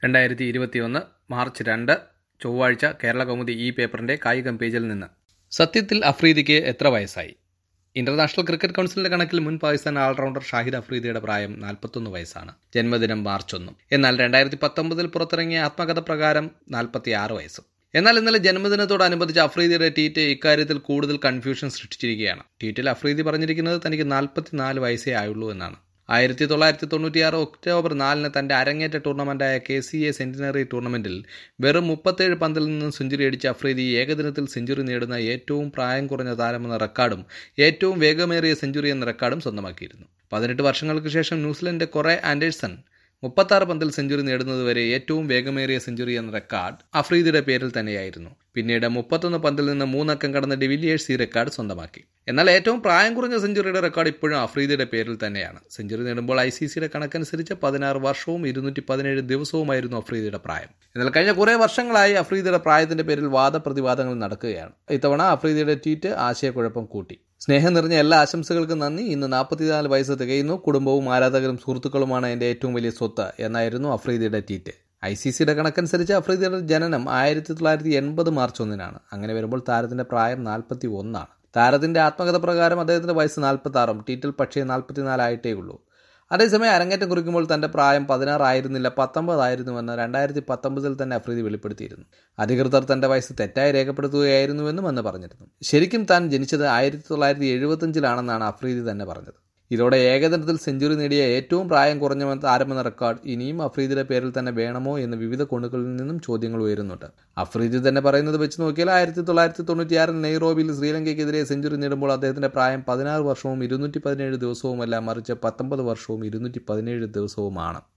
രണ്ടായിരത്തി ഇരുപത്തിയൊന്ന് മാർച്ച് രണ്ട് ചൊവ്വാഴ്ച കേരള കൗമുദി ഈ പേപ്പറിന്റെ കായികം പേജിൽ നിന്ന് സത്യത്തിൽ അഫ്രീദിക്ക് എത്ര വയസ്സായി ഇന്റർനാഷണൽ ക്രിക്കറ്റ് കൗൺസിലിന്റെ കണക്കിൽ മുൻ പാകിസ്ഥാൻ ഓൾറൗണ്ടർ ഷാഹിദ് അഫ്രീദിയുടെ പ്രായം നാൽപ്പത്തൊന്ന് വയസ്സാണ് ജന്മദിനം മാർച്ച് ഒന്നും എന്നാൽ രണ്ടായിരത്തി പത്തൊമ്പതിൽ പുറത്തിറങ്ങിയ ആത്മകഥ പ്രകാരം നാൽപ്പത്തിയാറ് വയസ്സും എന്നാൽ ഇന്നലെ ജന്മദിനത്തോടനുബന്ധിച്ച് അഫ്രീദിയുടെ ട്വീറ്റ് ഇക്കാര്യത്തിൽ കൂടുതൽ കൺഫ്യൂഷൻ സൃഷ്ടിച്ചിരിക്കുകയാണ് ട്വീറ്റിൽ അഫ്രീദി പറഞ്ഞിരിക്കുന്നത് തനിക്ക് നാൽപ്പത്തിനാല് വയസ്സേ ആയുള്ളൂ എന്നാണ് ആയിരത്തി തൊള്ളായിരത്തി തൊണ്ണൂറ്റിയാറ് ഒക്ടോബർ നാലിന് തന്റെ അരങ്ങേറ്റ ടൂർണമെന്റായ കെ സി എ സെന്റിനറി ടൂർണമെന്റിൽ വെറും മുപ്പത്തേഴ് പന്തിൽ നിന്നും സെഞ്ചുറി അടിച്ച അഫ്രീദി ഏകദിനത്തിൽ സെഞ്ചുറി നേടുന്ന ഏറ്റവും പ്രായം കുറഞ്ഞ താരമെന്ന റെക്കോർഡും ഏറ്റവും വേഗമേറിയ സെഞ്ചുറി എന്ന റെക്കോർഡും സ്വന്തമാക്കിയിരുന്നു പതിനെട്ട് വർഷങ്ങൾക്ക് ശേഷം ന്യൂസിലൻഡിന്റെ കൊറെ ആൻഡേഴ്സൺ മുപ്പത്താറ് പന്തിൽ സെഞ്ചുറി നേടുന്നതുവരെ ഏറ്റവും വേഗമേറിയ സെഞ്ചുറി എന്ന റെക്കോർഡ് അഫ്രീദിയുടെ പേരിൽ തന്നെയായിരുന്നു പിന്നീട് മുപ്പത്തൊന്ന് പന്തിൽ നിന്ന് മൂന്നക്കം കടന്ന ഡിവിലിയേഴ്സ് ഈ റെക്കോർഡ് സ്വന്തമാക്കി എന്നാൽ ഏറ്റവും പ്രായം കുറഞ്ഞ സെഞ്ചുറിയുടെ റെക്കോർഡ് ഇപ്പോഴും അഫ്രീദിയുടെ പേരിൽ തന്നെയാണ് സെഞ്ചുറി നേടുമ്പോൾ ഐ സി സിയുടെ കണക്കനുസരിച്ച് പതിനാറ് വർഷവും ഇരുന്നൂറ്റി പതിനേഴ് ദിവസവുമായിരുന്നു അഫ്രീദിയുടെ പ്രായം എന്നാൽ കഴിഞ്ഞ കുറേ വർഷങ്ങളായി അഫ്രീദിയുടെ പ്രായത്തിന്റെ പേരിൽ വാദപ്രതിവാദങ്ങൾ നടക്കുകയാണ് ഇത്തവണ അഫ്രീദിയുടെ ട്വീറ്റ് ആശയക്കുഴപ്പം കൂട്ടി സ്നേഹം നിറഞ്ഞ എല്ലാ ആശംസകൾക്കും നന്ദി ഇന്ന് നാൽപ്പത്തിനാല് വയസ്സ് തികയുന്നു കുടുംബവും ആരാധകരും സുഹൃത്തുക്കളുമാണ് എൻ്റെ ഏറ്റവും വലിയ സ്വത്ത് എന്നായിരുന്നു അഫ്രീദിയുടെ ട്വീറ്റ് ഐ സി സിയുടെ കണക്കനുസരിച്ച് അഫ്രീദിയുടെ ജനനം ആയിരത്തി തൊള്ളായിരത്തി എൺപത് മാർച്ച് ഒന്നിനാണ് അങ്ങനെ വരുമ്പോൾ താരത്തിന്റെ പ്രായം നാൽപ്പത്തി ഒന്നാണ് താരത്തിന്റെ ആത്മകഥ പ്രകാരം അദ്ദേഹത്തിന്റെ വയസ്സ് നാൽപ്പത്തി ആറും ട്വീറ്റിൽ പക്ഷേ നാൽപ്പത്തിനാലായിട്ടേ ഉള്ളൂ അതേസമയം അരങ്ങേറ്റം കുറിക്കുമ്പോൾ തന്റെ പ്രായം പതിനാറായിരുന്നില്ല പത്തൊമ്പതായിരുന്നുവെന്ന് രണ്ടായിരത്തി പത്തൊമ്പതിൽ തന്നെ അഫ്രീദി വെളിപ്പെടുത്തിയിരുന്നു അധികൃതർ തന്റെ വയസ്സ് തെറ്റായി രേഖപ്പെടുത്തുകയായിരുന്നുവെന്നും അന്ന് പറഞ്ഞിരുന്നു ശരിക്കും താൻ ജനിച്ചത് ആയിരത്തി തൊള്ളായിരത്തി എഴുപത്തഞ്ചിലാണെന്നാണ് അഫ്രീദി തന്നെ പറഞ്ഞത് ഇതോടെ ഏകദിനത്തിൽ സെഞ്ചുറി നേടിയ ഏറ്റവും പ്രായം കുറഞ്ഞ താരമെന്ന റെക്കോർഡ് ഇനിയും അഫ്രീദിയുടെ പേരിൽ തന്നെ വേണമോ എന്ന് വിവിധ കോണുകളിൽ നിന്നും ചോദ്യങ്ങൾ ഉയരുന്നുണ്ട് അഫ്രീദി തന്നെ പറയുന്നത് വെച്ച് നോക്കിയാൽ ആയിരത്തി തൊള്ളായിരത്തി തൊണ്ണൂറ്റിയാറിൽ നെയ്റോബിയിൽ ശ്രീലങ്കയ്ക്കെതിരെ സെഞ്ചുറി നേടുമ്പോൾ അദ്ദേഹത്തിന്റെ പ്രായം പതിനാറ് വർഷവും ഇരുന്നൂറ്റി പതിനേഴ് ദിവസവുമല്ല മറിച്ച് പത്തൊമ്പത് വർഷവും ഇരുന്നൂറ്റി പതിനേഴ് ദിവസവുമാണ്